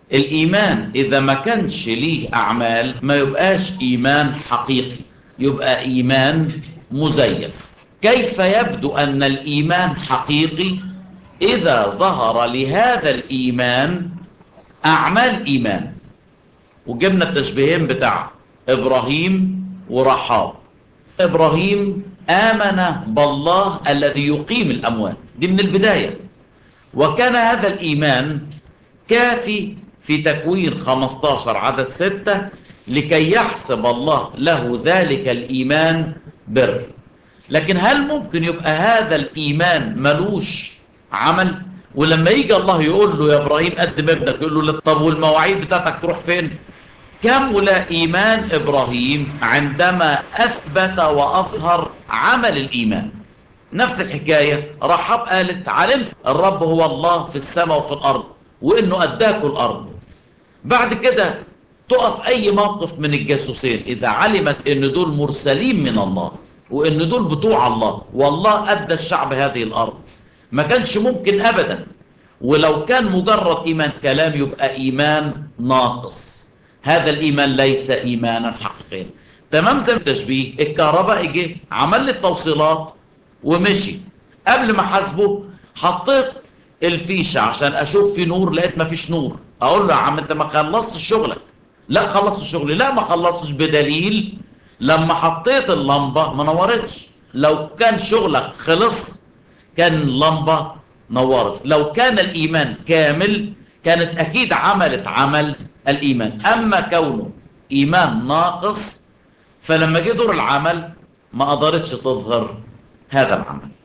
الإيمان إذا ما كانش ليه أعمال ما يبقاش إيمان حقيقي يبقى إيمان مزيف كيف يبدو أن الإيمان حقيقي إذا ظهر لهذا الإيمان أعمال إيمان وجبنا التشبيهين بتاع إبراهيم ورحاب إبراهيم آمن بالله الذي يقيم الأموات دي من البداية وكان هذا الإيمان كافي في تكوين 15 عدد 6 لكي يحسب الله له ذلك الإيمان بر لكن هل ممكن يبقى هذا الإيمان ملوش عمل ولما يجي الله يقول له يا إبراهيم قدم ابنك يقول له طب والمواعيد بتاعتك تروح فين كمل إيمان إبراهيم عندما أثبت وأظهر عمل الإيمان نفس الحكاية رحب قالت علمت الرب هو الله في السماء وفي الأرض وإنه أداكوا الأرض بعد كده تقف أي موقف من الجاسوسين إذا علمت إن دول مرسلين من الله وإن دول بتوع الله والله أدى الشعب هذه الأرض ما كانش ممكن أبدا ولو كان مجرد إيمان كلام يبقى إيمان ناقص هذا الإيمان ليس إيمانا حقيقيا تمام زي التشبيه الكهرباء جه عمل لي التوصيلات ومشي قبل ما حاسبه حطيت الفيشة عشان أشوف في نور لقيت ما فيش نور أقول له يا عم أنت ما خلصت شغلك لا خلصت شغلي لا ما خلصتش بدليل لما حطيت اللمبة ما نورتش لو كان شغلك خلص كان اللمبة نورت لو كان الإيمان كامل كانت أكيد عملت عمل الإيمان أما كونه إيمان ناقص فلما جه دور العمل ما قدرتش تظهر هذا العمل